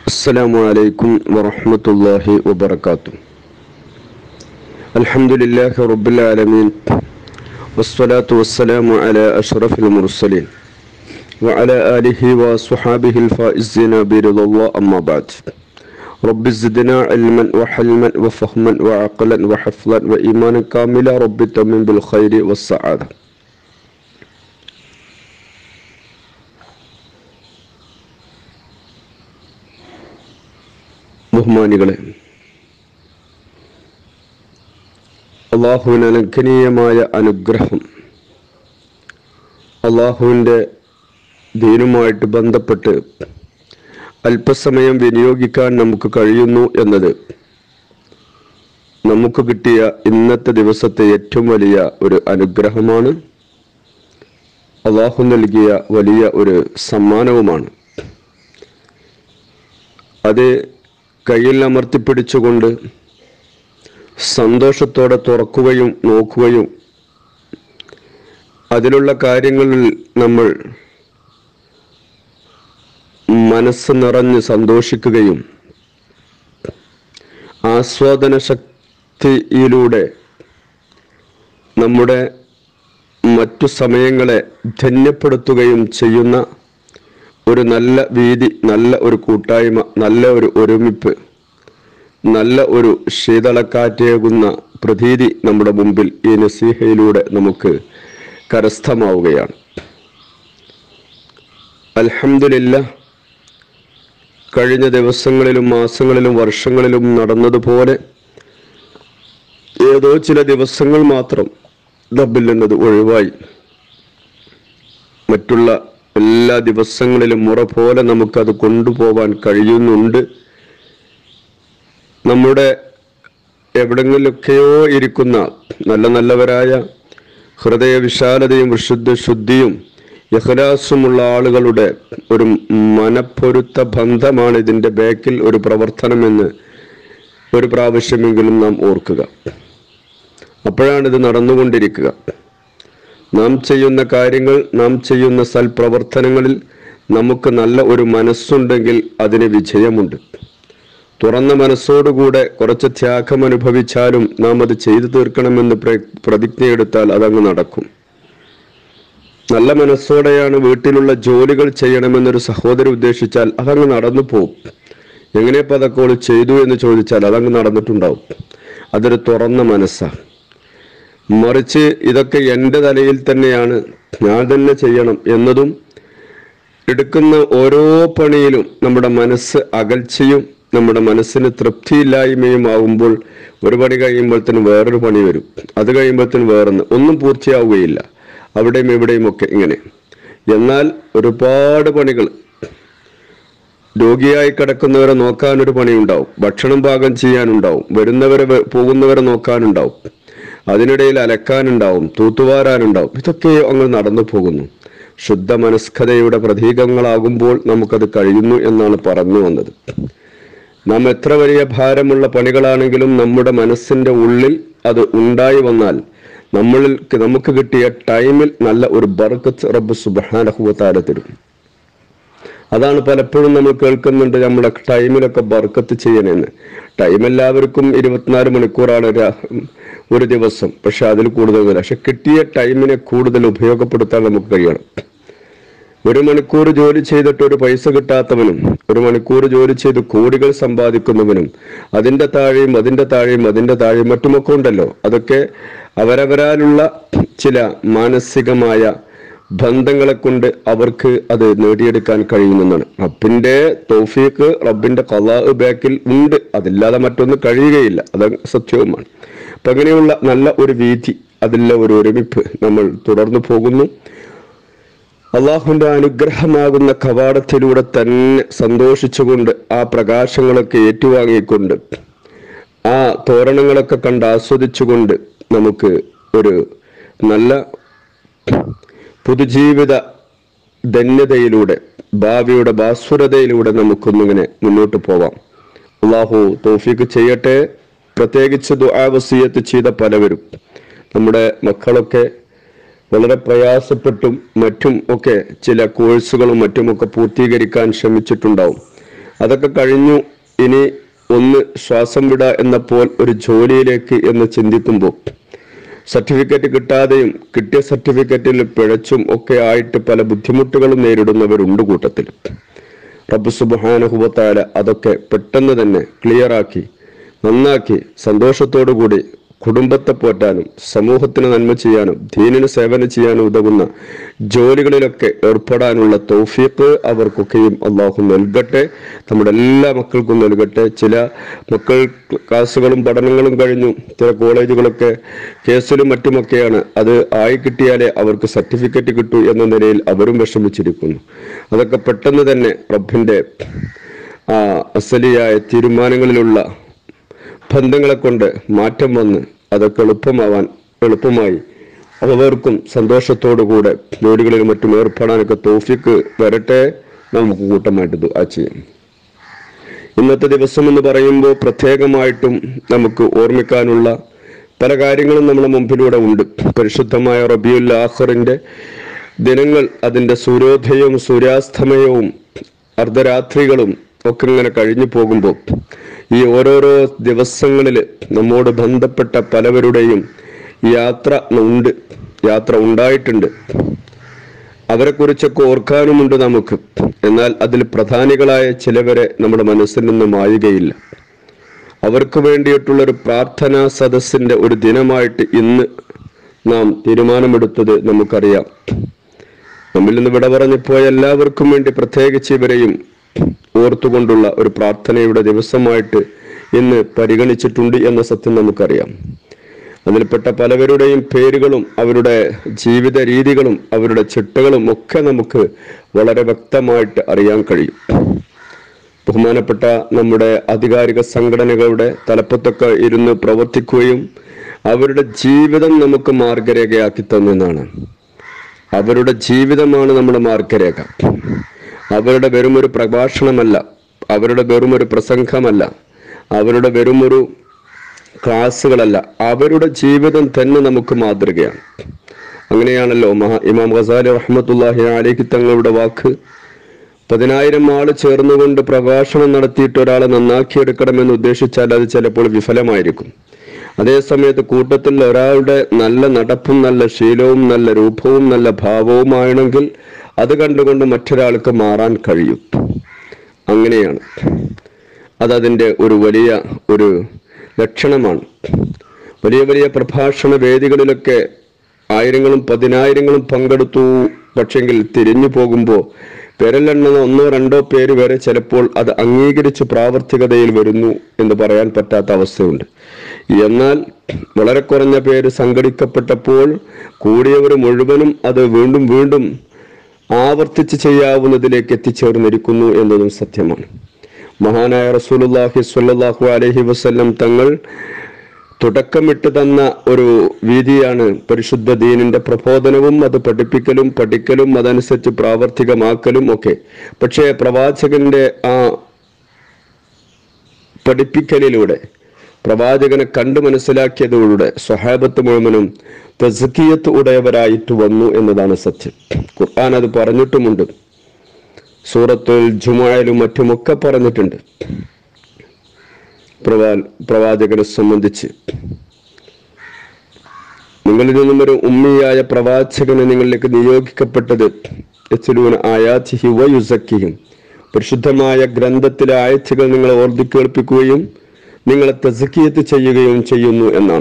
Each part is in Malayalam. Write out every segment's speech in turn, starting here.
السلام عليكم ورحمة الله وبركاته الحمد لله رب العالمين والصلاة والسلام على أشرف المرسلين وعلى آله وصحابه الفائزين برضا الله أما بعد رب زدنا علما وحلما وفهما وعقلا وحفظا وإيمانا كاملا رب تمن بالخير والسعادة ബഹുമാനികളെ അള്ളാഹുവിന് അലംഘനീയമായ അനുഗ്രഹം അള്ളാഹുവിൻ്റെ ദീനുമായിട്ട് ബന്ധപ്പെട്ട് അല്പസമയം വിനിയോഗിക്കാൻ നമുക്ക് കഴിയുന്നു എന്നത് നമുക്ക് കിട്ടിയ ഇന്നത്തെ ദിവസത്തെ ഏറ്റവും വലിയ ഒരു അനുഗ്രഹമാണ് അള്ളാഹു നൽകിയ വലിയ ഒരു സമ്മാനവുമാണ് അത് കയ്യിൽ അമർത്തിപ്പിടിച്ചുകൊണ്ട് സന്തോഷത്തോടെ തുറക്കുകയും നോക്കുകയും അതിലുള്ള കാര്യങ്ങളിൽ നമ്മൾ മനസ്സ് നിറഞ്ഞ് സന്തോഷിക്കുകയും ആസ്വാദന ശക്തിയിലൂടെ നമ്മുടെ മറ്റു സമയങ്ങളെ ധന്യപ്പെടുത്തുകയും ചെയ്യുന്ന ഒരു നല്ല വീതി നല്ല ഒരു കൂട്ടായ്മ നല്ല ഒരു ഒരുമിപ്പ് നല്ല ഒരു ശീതളക്കാറ്റേകുന്ന പ്രതീതി നമ്മുടെ മുമ്പിൽ ഈ നസീഹയിലൂടെ നമുക്ക് കരസ്ഥമാവുകയാണ് അൽഹംദുലില്ല കഴിഞ്ഞ ദിവസങ്ങളിലും മാസങ്ങളിലും വർഷങ്ങളിലും നടന്നതുപോലെ ഏതോ ചില ദിവസങ്ങൾ മാത്രം ഡബിൽ എന്നത് ഒഴിവായി മറ്റുള്ള എല്ലാ ദിവസങ്ങളിലും മുറ പോലെ നമുക്കത് കൊണ്ടുപോവാൻ കഴിയുന്നുണ്ട് നമ്മുടെ എവിടെങ്കിലൊക്കെയോ ഇരിക്കുന്ന നല്ല നല്ലവരായ ഹൃദയ വിശാലതയും വിശുദ്ധ ശുദ്ധിയും യഹലാസുമുള്ള ആളുകളുടെ ഒരു മനപ്പൊരുത്ത ബന്ധമാണ് ഇതിൻ്റെ ബാക്കിൽ ഒരു പ്രവർത്തനമെന്ന് ഒരു പ്രാവശ്യമെങ്കിലും നാം ഓർക്കുക അപ്പോഴാണ് ഇത് നടന്നുകൊണ്ടിരിക്കുക നാം ചെയ്യുന്ന കാര്യങ്ങൾ നാം ചെയ്യുന്ന സൽപ്രവർത്തനങ്ങളിൽ നമുക്ക് നല്ല ഒരു മനസ്സുണ്ടെങ്കിൽ അതിന് വിജയമുണ്ട് തുറന്ന മനസ്സോടുകൂടെ കുറച്ച് ത്യാഗം അനുഭവിച്ചാലും നാം അത് ചെയ്തു തീർക്കണമെന്ന് പ്രതിജ്ഞയെടുത്താൽ അതങ്ങ് നടക്കും നല്ല മനസ്സോടെയാണ് വീട്ടിലുള്ള ജോലികൾ ചെയ്യണമെന്നൊരു സഹോദരി ഉദ്ദേശിച്ചാൽ അതങ്ങ് നടന്നു പോകും എങ്ങനെയപ്പോൾ അതൊക്കെ ഓള് ചെയ്തു എന്ന് ചോദിച്ചാൽ അതങ്ങ് നടന്നിട്ടുണ്ടാവും അതൊരു തുറന്ന മനസ്സാണ് മറിച്ച് ഇതൊക്കെ എൻ്റെ തലയിൽ തന്നെയാണ് ഞാൻ തന്നെ ചെയ്യണം എന്നതും എടുക്കുന്ന ഓരോ പണിയിലും നമ്മുടെ മനസ്സ് അകൽച്ചയും നമ്മുടെ മനസ്സിന് തൃപ്തിയില്ലായ്മയും ആകുമ്പോൾ ഒരു പണി കഴിയുമ്പോഴത്തേനും വേറൊരു പണി വരും അത് കഴിയുമ്പോഴത്തേനും വേറൊന്ന് ഒന്നും പൂർത്തിയാവുകയില്ല അവിടെയും ഇവിടെയും ഒക്കെ ഇങ്ങനെ എന്നാൽ ഒരുപാട് പണികൾ രോഗിയായി കിടക്കുന്നവരെ നോക്കാനൊരു പണിയുണ്ടാവും ഭക്ഷണം പാകം ചെയ്യാനുണ്ടാവും വരുന്നവരെ പോകുന്നവരെ നോക്കാനുണ്ടാവും അതിനിടയിൽ അലക്കാനുണ്ടാവും തൂത്തുവാരാനുണ്ടാവും ഇതൊക്കെ അങ്ങ് നടന്നു പോകുന്നു ശുദ്ധ മനസ്കതയുടെ പ്രതീകങ്ങളാകുമ്പോൾ നമുക്കത് കഴിയുന്നു എന്നാണ് പറഞ്ഞു വന്നത് നാം എത്ര വലിയ ഭാരമുള്ള പണികളാണെങ്കിലും നമ്മുടെ മനസ്സിന്റെ ഉള്ളിൽ അത് ഉണ്ടായി വന്നാൽ നമ്മളിൽ നമുക്ക് കിട്ടിയ ടൈമിൽ നല്ല ഒരു ബർക്കത്ത് റബ്ബ് സുബാനഹുവത്താല തരും അതാണ് പലപ്പോഴും നമ്മൾ കേൾക്കുന്നുണ്ട് നമ്മുടെ ടൈമിലൊക്കെ ബർക്കത്ത് ചെയ്യണമെന്ന് ടൈം എല്ലാവർക്കും ഇരുപത്തിനാല് മണിക്കൂറാണ് ഒരു ദിവസം പക്ഷെ അതിൽ കൂടുതൽ പക്ഷെ കിട്ടിയ ടൈമിനെ കൂടുതൽ ഉപയോഗപ്പെടുത്താൻ നമുക്ക് കഴിയണം ഒരു മണിക്കൂർ ജോലി ചെയ്തിട്ട് ഒരു പൈസ കിട്ടാത്തവനും ഒരു മണിക്കൂർ ജോലി ചെയ്ത് കോടികൾ സമ്പാദിക്കുന്നവനും അതിന്റെ താഴെയും അതിന്റെ താഴെയും അതിന്റെ താഴെയും മറ്റുമൊക്കെ ഉണ്ടല്ലോ അതൊക്കെ അവരവരാലുള്ള ചില മാനസികമായ ബന്ധങ്ങളെ കൊണ്ട് അവർക്ക് അത് നേടിയെടുക്കാൻ കഴിയുമെന്നാണ് റബ്ബിന്റെ തോഫീക്ക് റബ്ബിന്റെ കലാ ബാക്കിൽ ഉണ്ട് അതില്ലാതെ മറ്റൊന്നും കഴിയുകയില്ല അത് സത്യവുമാണ് അപ്പൊ അങ്ങനെയുള്ള നല്ല ഒരു വീതി അതിലെ ഒരു ഒരുമിപ്പ് നമ്മൾ തുടർന്നു പോകുന്നു അള്ളാഹുവിന്റെ അനുഗ്രഹമാകുന്ന കവാടത്തിലൂടെ തന്നെ സന്തോഷിച്ചുകൊണ്ട് ആ പ്രകാശങ്ങളൊക്കെ ഏറ്റുവാങ്ങിക്കൊണ്ട് ആ തോരണങ്ങളൊക്കെ കണ്ട് ആസ്വദിച്ചുകൊണ്ട് നമുക്ക് ഒരു നല്ല പുതുജീവിത ധന്യതയിലൂടെ ഭാവിയുടെ ഭാസ്വരതയിലൂടെ നമുക്കൊന്നിങ്ങനെ മുന്നോട്ട് പോവാം അള്ളാഹു തോഫിക്ക് ചെയ്യട്ടെ പ്രത്യേകിച്ച് ദുആവസീയത്ത് ചെയ്ത പലവരും നമ്മുടെ മക്കളൊക്കെ വളരെ പ്രയാസപ്പെട്ടും മറ്റും ഒക്കെ ചില കോഴ്സുകളും മറ്റുമൊക്കെ പൂർത്തീകരിക്കാൻ ശ്രമിച്ചിട്ടുണ്ടാവും അതൊക്കെ കഴിഞ്ഞു ഇനി ഒന്ന് ശ്വാസം വിട എന്നപ്പോൾ ഒരു ജോലിയിലേക്ക് എന്ന് ചിന്തിക്കുമ്പോൾ സർട്ടിഫിക്കറ്റ് കിട്ടാതെയും കിട്ടിയ സർട്ടിഫിക്കറ്റിൽ പിഴച്ചും ഒക്കെ ആയിട്ട് പല ബുദ്ധിമുട്ടുകളും നേരിടുന്നവരുണ്ട് കൂട്ടത്തിൽ റബ്ബ് സുബാനഹുബത്താല അതൊക്കെ പെട്ടെന്ന് തന്നെ ക്ലിയറാക്കി നന്നാക്കി സന്തോഷത്തോടു കൂടി കുടുംബത്തെ പോറ്റാനും സമൂഹത്തിന് നന്മ ചെയ്യാനും ദീനിന് സേവനം ചെയ്യാനും ഉതകുന്ന ജോലികളിലൊക്കെ ഏർപ്പെടാനുള്ള തൗഫീഖ് അവർക്കൊക്കെയും അള്ളാഹു നൽകട്ടെ നമ്മുടെ എല്ലാ മക്കൾക്കും നൽകട്ടെ ചില മക്കൾ ക്ലാസ്സുകളും പഠനങ്ങളും കഴിഞ്ഞു ചില കോളേജുകളൊക്കെ കേസിലും മറ്റുമൊക്കെയാണ് അത് ആയി കിട്ടിയാലേ അവർക്ക് സർട്ടിഫിക്കറ്റ് കിട്ടൂ എന്ന നിലയിൽ അവരും വിഷമിച്ചിരിക്കുന്നു അതൊക്കെ പെട്ടെന്ന് തന്നെ റബ്ബിന്റെ ആ അസലിയായ തീരുമാനങ്ങളിലുള്ള ബന്ധങ്ങളെ കൊണ്ട് മാറ്റം വന്ന് അതൊക്കെ എളുപ്പമാവാൻ എളുപ്പമായി അവർക്കും സന്തോഷത്തോടുകൂടെ ജോലികളിലും മറ്റും ഏർപ്പെടാനൊക്കെ തോഫിക്ക് വരട്ടെ നമുക്ക് കൂട്ടമായിട്ട് ദുആ ചെയ്യാം ഇന്നത്തെ ദിവസം എന്ന് പറയുമ്പോൾ പ്രത്യേകമായിട്ടും നമുക്ക് ഓർമ്മിക്കാനുള്ള പല കാര്യങ്ങളും നമ്മുടെ മുമ്പിലൂടെ ഉണ്ട് പരിശുദ്ധമായ റബിയുൽ ആഖറിന്റെ ദിനങ്ങൾ അതിന്റെ സൂര്യോദയവും സൂര്യാസ്തമയവും അർദ്ധരാത്രികളും ഒക്കെ ഇങ്ങനെ കഴിഞ്ഞു പോകുമ്പോൾ ഈ ഓരോരോ ദിവസങ്ങളിൽ നമ്മോട് ബന്ധപ്പെട്ട പലവരുടെയും യാത്ര ഉണ്ട് യാത്ര ഉണ്ടായിട്ടുണ്ട് അവരെ കുറിച്ചൊക്കെ ഓർക്കാനുമുണ്ട് നമുക്ക് എന്നാൽ അതിൽ പ്രധാനികളായ ചിലവരെ നമ്മുടെ മനസ്സിൽ നിന്ന് മായുകയില്ല അവർക്ക് വേണ്ടിയിട്ടുള്ള ഒരു പ്രാർത്ഥനാ സദസ്സിന്റെ ഒരു ദിനമായിട്ട് ഇന്ന് നാം തീരുമാനമെടുത്തത് നമുക്കറിയാം നമ്മിൽ നിന്ന് വിട പറഞ്ഞു പോയ എല്ലാവർക്കും വേണ്ടി പ്രത്യേകിച്ച് ഇവരെയും ഓർത്തുകൊണ്ടുള്ള ഒരു പ്രാർത്ഥനയുടെ ദിവസമായിട്ട് ഇന്ന് പരിഗണിച്ചിട്ടുണ്ട് എന്ന സത്യം നമുക്കറിയാം അതിൽപ്പെട്ട പലവരുടെയും പേരുകളും അവരുടെ ജീവിത രീതികളും അവരുടെ ചിട്ടകളും ഒക്കെ നമുക്ക് വളരെ വ്യക്തമായിട്ട് അറിയാൻ കഴിയും ബഹുമാനപ്പെട്ട നമ്മുടെ ആധികാരിക സംഘടനകളുടെ തലപ്പത്തൊക്കെ ഇരുന്ന് പ്രവർത്തിക്കുകയും അവരുടെ ജീവിതം നമുക്ക് മാർഗരേഖയാക്കി തന്നെന്നാണ് അവരുടെ ജീവിതമാണ് നമ്മുടെ മാർഗരേഖ അവരുടെ വെറുമൊരു പ്രഭാഷണമല്ല അവരുടെ വെറുമൊരു പ്രസംഗമല്ല അവരുടെ വെറുമൊരു ക്ലാസ്സുകളല്ല അവരുടെ ജീവിതം തന്നെ നമുക്ക് മാതൃകയാണ് അങ്ങനെയാണല്ലോ മഹാ ഇമാം ഖസാലി റഹ്മത്തുല്ലാഹി അലൈഹി തങ്ങളുടെ വാക്ക് പതിനായിരം ആള് ചേർന്നുകൊണ്ട് പ്രഭാഷണം നടത്തിയിട്ട് ഒരാളെ നന്നാക്കിയെടുക്കണമെന്ന് ഉദ്ദേശിച്ചാൽ അത് ചിലപ്പോൾ വിഫലമായിരിക്കും അതേസമയത്ത് കൂട്ടത്തിൽ ഒരാളുടെ നല്ല നടപ്പും നല്ല ശീലവും നല്ല രൂപവും നല്ല ഭാവവുമാണെങ്കിൽ അത് കണ്ടുകൊണ്ട് മറ്റൊരാൾക്ക് മാറാൻ കഴിയും അങ്ങനെയാണ് അതതിൻ്റെ ഒരു വലിയ ഒരു ലക്ഷണമാണ് വലിയ വലിയ പ്രഭാഷണ വേദികളിലൊക്കെ ആയിരങ്ങളും പതിനായിരങ്ങളും പങ്കെടുത്തു പക്ഷെങ്കിൽ തിരിഞ്ഞു പോകുമ്പോൾ വിരലെണ്ണുന്ന ഒന്നോ രണ്ടോ പേര് വരെ ചിലപ്പോൾ അത് അംഗീകരിച്ച് പ്രാവർത്തികതയിൽ വരുന്നു എന്ന് പറയാൻ പറ്റാത്ത അവസ്ഥയുണ്ട് എന്നാൽ വളരെ കുറഞ്ഞ പേര് സംഘടിക്കപ്പെട്ടപ്പോൾ കൂടിയവർ മുഴുവനും അത് വീണ്ടും വീണ്ടും ആവർത്തിച്ച് ചെയ്യാവുന്നതിലേക്ക് എത്തിച്ചേർന്നിരിക്കുന്നു എന്നതും സത്യമാണ് മഹാനായ റസൂലുല്ലാഹി സ്വല്ലല്ലാഹു അലൈഹി വസല്ലം തങ്ങൾ തുടക്കമിട്ട് തന്ന ഒരു വീതിയാണ് പരിശുദ്ധ ദീനിന്റെ പ്രബോധനവും അത് പഠിപ്പിക്കലും പഠിക്കലും അതനുസരിച്ച് പ്രാവർത്തികമാക്കലും ഒക്കെ പക്ഷേ പ്രവാചകന്റെ ആ പഠിപ്പിക്കലിലൂടെ പ്രവാചകനെ കണ്ടു മനസ്സിലാക്കിയതിലൂടെ സ്വഹാബത്ത് മുഴുവനും തസ്കിയത്ത് ഉടയവരായിട്ട് വന്നു എന്നതാണ് സത്യം ഖുർആൻ അത് പറഞ്ഞിട്ടുമുണ്ട് സൂറത്തുൽ ജുമായിലും മറ്റുമൊക്കെ പറഞ്ഞിട്ടുണ്ട് പ്രവാ പ്രവാചകനെ സംബന്ധിച്ച് നിങ്ങളിൽ നിന്നും ഒരു ഉമ്മിയായ പ്രവാചകനെ നിങ്ങളിലേക്ക് നിയോഗിക്കപ്പെട്ടത് യസ്ലൂന ആയാത്തിഹി വയുസക്കിയും പരിശുദ്ധമായ ഗ്രന്ഥത്തിലെ ആയത്തുകൾ നിങ്ങളെ ഓർത്തി കേൾപ്പിക്കുകയും നിങ്ങളെ തസക്കിയത്ത് ചെയ്യുകയും ചെയ്യുന്നു എന്നാണ്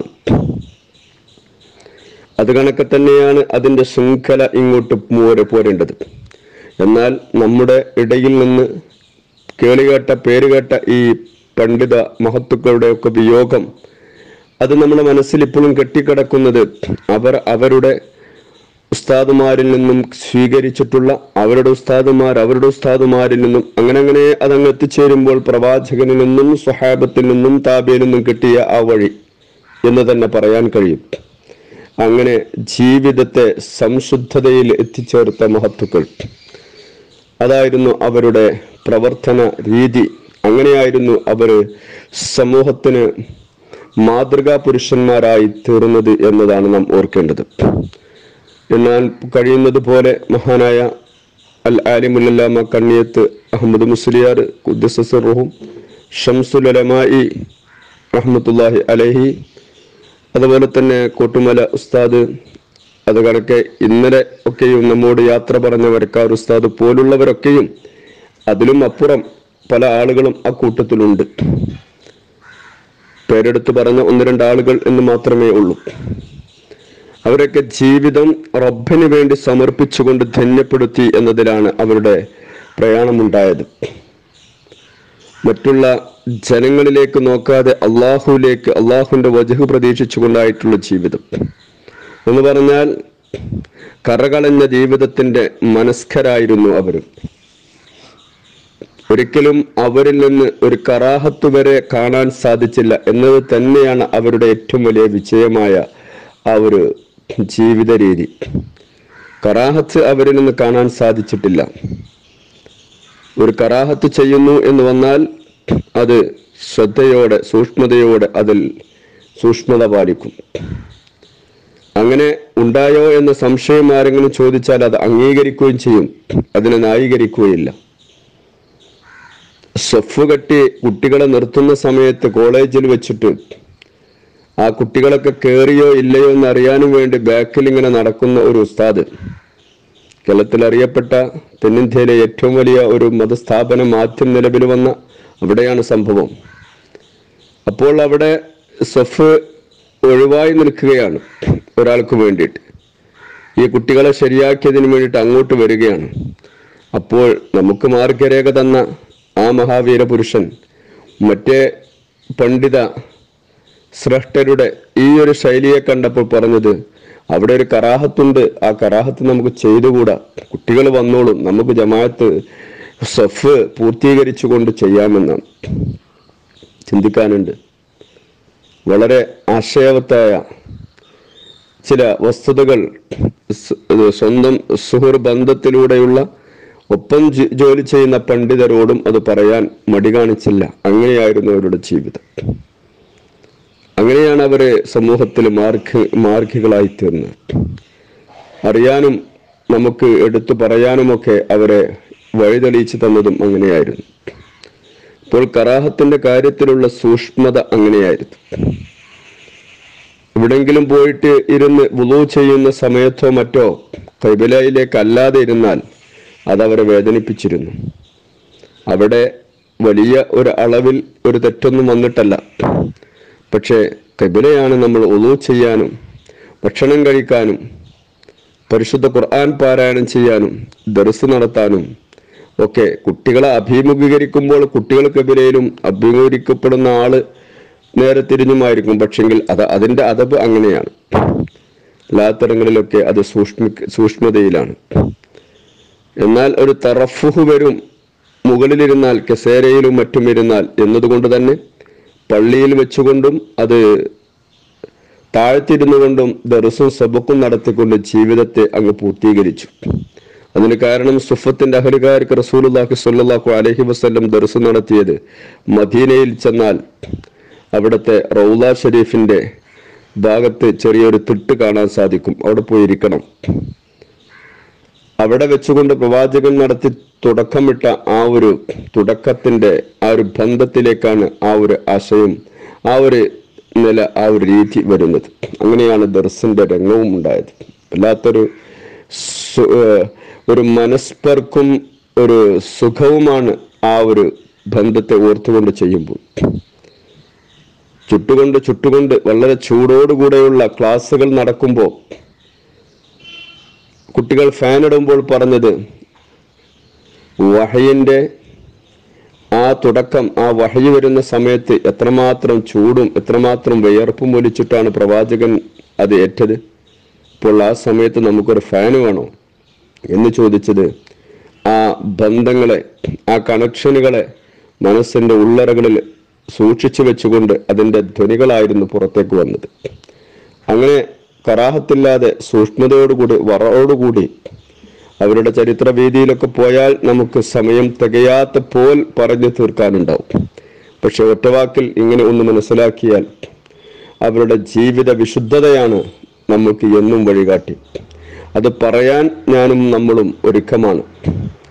അത് കണക്കെ തന്നെയാണ് അതിന്റെ ശൃംഖല ഇങ്ങോട്ട് പോരെ പോരേണ്ടത് എന്നാൽ നമ്മുടെ ഇടയിൽ നിന്ന് കേളികേട്ട പേരുകേട്ട ഈ പണ്ഡിത മഹത്തുക്കളുടെ ഒക്കെ വിയോഗം അത് നമ്മുടെ മനസ്സിൽ ഇപ്പോഴും കെട്ടിക്കിടക്കുന്നത് അവർ അവരുടെ ഉസ്താദുമാരിൽ നിന്നും സ്വീകരിച്ചിട്ടുള്ള അവരുടെ ഉസ്താദുമാർ അവരുടെ ഉസ്താദുമാരിൽ നിന്നും അങ്ങനെ അങ്ങനെ അതങ്ങ് എത്തിച്ചേരുമ്പോൾ പ്രവാചകനിൽ നിന്നും സ്വഹാബത്തിൽ നിന്നും താബിയിൽ നിന്നും കിട്ടിയ ആ വഴി എന്ന് തന്നെ പറയാൻ കഴിയും അങ്ങനെ ജീവിതത്തെ സംശുദ്ധതയിൽ എത്തിച്ചേർത്ത മഹത്തുക്കൾ അതായിരുന്നു അവരുടെ പ്രവർത്തന രീതി അങ്ങനെയായിരുന്നു അവര് സമൂഹത്തിന് മാതൃകാ പുരുഷന്മാരായി തീർന്നത് എന്നതാണ് നാം ഓർക്കേണ്ടത് എന്നാൽ കഴിയുന്നത് പോലെ മഹാനായ അൽ ആലിമുല്ലാമ കണ്ണിയത്ത് അഹമ്മദ് മുസ്ലിയാർ ഖുദ്ദുസറുഹും ഷംസുൽ അലമായി റഹ്മത്തുല്ലാഹി അലഹി അതുപോലെ തന്നെ കോട്ടുമല ഉസ്താദ് അത് കണക്കെ ഇന്നലെ ഒക്കെയും നമ്മോട് യാത്ര പറഞ്ഞ വരക്കാർ ഉസ്താദ് പോലുള്ളവരൊക്കെയും അതിലും അപ്പുറം പല ആളുകളും ആ കൂട്ടത്തിലുണ്ട് പേരെടുത്ത് പറഞ്ഞ ഒന്ന് രണ്ട് ആളുകൾ എന്ന് മാത്രമേ ഉള്ളൂ അവരൊക്കെ ജീവിതം റബ്ബിന് വേണ്ടി സമർപ്പിച്ചുകൊണ്ട് ധന്യപ്പെടുത്തി എന്നതിലാണ് അവരുടെ പ്രയാണമുണ്ടായത് മറ്റുള്ള ജനങ്ങളിലേക്ക് നോക്കാതെ അള്ളാഹുവിലേക്ക് അള്ളാഹുവിന്റെ വജഹ് പ്രതീക്ഷിച്ചുകൊണ്ടായിട്ടുള്ള ജീവിതം എന്ന് പറഞ്ഞാൽ കറകളഞ്ഞ ജീവിതത്തിന്റെ മനസ്കരായിരുന്നു അവർ ഒരിക്കലും അവരിൽ നിന്ന് ഒരു കറാഹത്ത് വരെ കാണാൻ സാധിച്ചില്ല എന്നത് തന്നെയാണ് അവരുടെ ഏറ്റവും വലിയ വിജയമായ ആ ഒരു ജീവിത രീതി കറാഹത്ത് അവരിൽ നിന്ന് കാണാൻ സാധിച്ചിട്ടില്ല ഒരു കറാഹത്ത് ചെയ്യുന്നു എന്ന് വന്നാൽ അത് ശ്രദ്ധയോടെ സൂക്ഷ്മതയോടെ അതിൽ സൂക്ഷ്മത പാലിക്കും അങ്ങനെ ഉണ്ടായോ എന്ന സംശയം ആരെങ്കിലും ചോദിച്ചാൽ അത് അംഗീകരിക്കുകയും ചെയ്യും അതിനെ ന്യായീകരിക്കുകയില്ല സ്വഫ് കെട്ടി കുട്ടികളെ നിർത്തുന്ന സമയത്ത് കോളേജിൽ വെച്ചിട്ട് ആ കുട്ടികളൊക്കെ കയറിയോ ഇല്ലയോ എന്ന് അറിയാനും വേണ്ടി ബാക്കിൽ ഇങ്ങനെ നടക്കുന്ന ഒരു ഉസ്താദ് കേരളത്തിൽ അറിയപ്പെട്ട തെന്നിന്ത്യയിലെ ഏറ്റവും വലിയ ഒരു മതസ്ഥാപനം ആദ്യം നിലവിൽ വന്ന അവിടെയാണ് സംഭവം അപ്പോൾ അവിടെ സഫ് ഒഴിവായി നിൽക്കുകയാണ് ഒരാൾക്ക് വേണ്ടിയിട്ട് ഈ കുട്ടികളെ ശരിയാക്കിയതിന് വേണ്ടിയിട്ട് അങ്ങോട്ട് വരികയാണ് അപ്പോൾ നമുക്ക് മാർഗരേഖ തന്ന ആ മഹാവീര പുരുഷൻ മറ്റേ പണ്ഡിത ശ്രേഷ്ഠരുടെ ഈ ഒരു ശൈലിയെ കണ്ടപ്പോൾ പറഞ്ഞത് അവിടെ ഒരു കറാഹത്തുണ്ട് ആ കറാഹത്ത് നമുക്ക് ചെയ്തുകൂടാ കുട്ടികൾ വന്നോളും നമുക്ക് ജമാഅത്ത് സഫ് പൂർത്തീകരിച്ചുകൊണ്ട് ചെയ്യാമെന്നാണ് ചിന്തിക്കാനുണ്ട് വളരെ ആശയവത്തായ ചില വസ്തുതകൾ സ്- ഇത് സ്വന്തം സുഹൃ ബന്ധത്തിലൂടെയുള്ള ഒപ്പം ജി- ജോലി ചെയ്യുന്ന പണ്ഡിതരോടും അത് പറയാൻ മടി കാണിച്ചില്ല അങ്ങനെയായിരുന്നു അവരുടെ ജീവിതം അങ്ങനെയാണ് അവര് സമൂഹത്തിൽ മാർഗ മാർഗികളായി തീർന്നത് അറിയാനും നമുക്ക് എടുത്തു പറയാനുമൊക്കെ അവരെ വഴിതെളിയിച്ചു തന്നതും അങ്ങനെയായിരുന്നു ഇപ്പോൾ കറാഹത്തിന്റെ കാര്യത്തിലുള്ള സൂക്ഷ്മത അങ്ങനെയായിരുന്നു എവിടെങ്കിലും പോയിട്ട് ഇരുന്ന് വുളു ചെയ്യുന്ന സമയത്തോ മറ്റോ കൈബലയിലേക്ക് അല്ലാതെ ഇരുന്നാൽ അതവരെ വേദനിപ്പിച്ചിരുന്നു അവിടെ വലിയ ഒരു അളവിൽ ഒരു തെറ്റൊന്നും വന്നിട്ടല്ല പക്ഷേ കബിലയാണ് നമ്മൾ ഒതു ചെയ്യാനും ഭക്ഷണം കഴിക്കാനും പരിശുദ്ധ ഖുർആൻ പാരായണം ചെയ്യാനും ദർസ് നടത്താനും ഒക്കെ കുട്ടികളെ അഭിമുഖീകരിക്കുമ്പോൾ കുട്ടികൾ കബിലയിലും അഭിമുഖീകരിക്കപ്പെടുന്ന ആള് നേരെ തിരിഞ്ഞുമായിരിക്കും പക്ഷെങ്കിൽ അത് അതിന്റെ അതബ് അങ്ങനെയാണ് എല്ലാത്തരങ്ങളിലൊക്കെ അത് സൂക്ഷ്മ സൂക്ഷ്മതയിലാണ് എന്നാൽ ഒരു തറഫുഹ് വരും മുകളിലിരുന്നാൽ കസേരയിലും മറ്റും ഇരുന്നാൽ എന്നതുകൊണ്ട് തന്നെ പള്ളിയിൽ വെച്ചുകൊണ്ടും അത് താഴ്ത്തിരുന്നുകൊണ്ടും ദർസും സബക്കും നടത്തിക്കൊണ്ട് ജീവിതത്തെ അങ്ങ് പൂർത്തീകരിച്ചു അതിന് കാരണം സുഫത്തിന്റെ അഹലുകാർക്ക് റസൂലുള്ളാഹി സ്വല്ലല്ലാഹു അലൈഹി വസല്ലം ദർസ് നടത്തിയത് മദീനയിൽ ചെന്നാൽ അവിടുത്തെ റൗല ഷരീഫിന്റെ ഭാഗത്ത് ചെറിയൊരു തിട്ട് കാണാൻ സാധിക്കും അവിടെ പോയി ഇരിക്കണം അവിടെ വെച്ചുകൊണ്ട് പ്രവാചകൻ നടത്തി തുടക്കമിട്ട ആ ഒരു തുടക്കത്തിന്റെ ആ ഒരു ബന്ധത്തിലേക്കാണ് ആ ഒരു ആശയം ആ ഒരു നില ആ ഒരു രീതി വരുന്നത് അങ്ങനെയാണ് ദർസിന്റെ രംഗവും ഉണ്ടായത് വല്ലാത്തൊരു സു- ഏഹ് ഒരു മനസ്പർക്കും ഒരു സുഖവുമാണ് ആ ഒരു ബന്ധത്തെ ഓർത്തുകൊണ്ട് ചെയ്യുമ്പോൾ ചുട്ടുകൊണ്ട് ചുട്ടുകൊണ്ട് വളരെ ചൂടോടുകൂടെയുള്ള ക്ലാസ്സുകൾ നടക്കുമ്പോൾ കുട്ടികൾ ഫാൻ ഇടുമ്പോൾ പറഞ്ഞത് വഹയിന്റെ ആ തുടക്കം ആ വഹയി വരുന്ന സമയത്ത് എത്രമാത്രം ചൂടും എത്രമാത്രം വിയർപ്പും ഒലിച്ചിട്ടാണ് പ്രവാചകൻ അത് ഏറ്റത് അപ്പോൾ ആ സമയത്ത് നമുക്കൊരു ഫാൻ വേണോ എന്ന് ചോദിച്ചത് ആ ബന്ധങ്ങളെ ആ കണക്ഷനുകളെ മനസ്സിന്റെ ഉള്ളറകളിൽ സൂക്ഷിച്ചു വെച്ചുകൊണ്ട് അതിന്റെ ധ്വനികളായിരുന്നു പുറത്തേക്ക് വന്നത് അങ്ങനെ കറാഹത്തില്ലാതെ സൂക്ഷ്മതയോടുകൂടി വറോടുകൂടി അവരുടെ ചരിത്ര വീതിയിലൊക്കെ പോയാൽ നമുക്ക് സമയം തികയാത്ത പോൽ പറഞ്ഞു തീർക്കാനുണ്ടാവും പക്ഷെ ഒറ്റവാക്കിൽ ഇങ്ങനെ ഒന്ന് മനസ്സിലാക്കിയാൽ അവരുടെ ജീവിത വിശുദ്ധതയാണ് നമുക്ക് എന്നും വഴികാട്ടി അത് പറയാൻ ഞാനും നമ്മളും ഒരുക്കമാണ്